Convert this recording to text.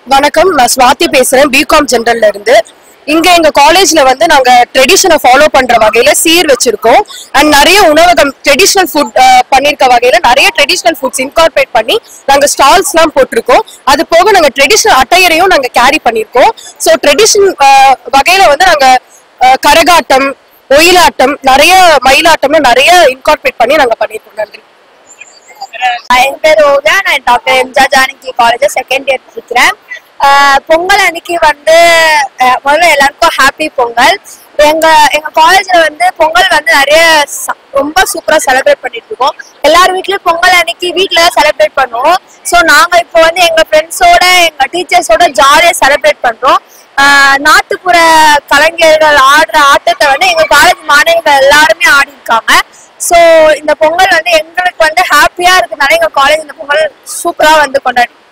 வணக்கம் நான் ஸ்வாதி பேசுறேன் பிகாம் ஜெனரல்ல இருந்து இங்க எங்க காலேஜ்ல வந்து நாங்க ட்ரெடிஷனை ஃபாலோ பண்ற வகையில சீர் வச்சிருக்கோம் அண்ட் நிறைய உணவகம் ட்ரெடிஷனல் ஃபுட் பண்ணிருக்க வகையில நிறைய ட்ரெடிஷனல் ஃபுட்ஸ் இன்கார்பரேட் பண்ணி நாங்க ஸ்டால்ஸ் எல்லாம் போட்டிருக்கோம் அது போக நாங்க ட்ரெடிஷனல் அட்டையரையும் நாங்க கேரி பண்ணிருக்கோம் ஸோ ட்ரெடிஷன் வகையில வந்து நாங்க அஹ், கரகாட்டம் ஒயிலாட்டம் நிறைய மயிலாட்டம்னு நிறைய இன்கார்பரேட் பண்ணி நாங்க பண்ணிருக்கோம் நன்றி என் பேர் ஓவியா நான் doctor MGR Janaki college second year படிக்கிறேன் ஆஹ் பொங்கல் அன்னைக்கு வந்து ஆஹ் முதல்ல எல்லாருக்கும் ஹாப்பி பொங்கல் எங்க எங்க காலேஜ்ல வந்து பொங்கல் வந்து நிறைய ச- ரொம்ப சூப்பரா செலிப்ரேட் பண்ணிட்டு இருக்கோம் எல்லார் வீட்லயும் பொங்கல் அன்னைக்கு வீட்ல தான் செலிப்ரேட் பண்ணுவோம் ஸோ நாங்க இப்போ வந்து எங்க ஃப்ரெண்ட்ஸோட எங்க டீச்சர்ஸோட ஜாலியா செலிப்ரேட் பண்றோம் ஆஹ் நாட்டுப்புற கலைஞர்கள் ஆடுற ஆட்டத்தை வந்து எங்க காலேஜ் மாணவிகள் எல்லாருமே ஆடி இருக்காங்க ஸோ இந்த பொங்கல் வந்து எங்களுக்கு வந்து ஹாப்பியா இருக்கனால எங்க காலேஜ் இந்த பொங்கல் சூப்பரா வந்து கொண்டாடி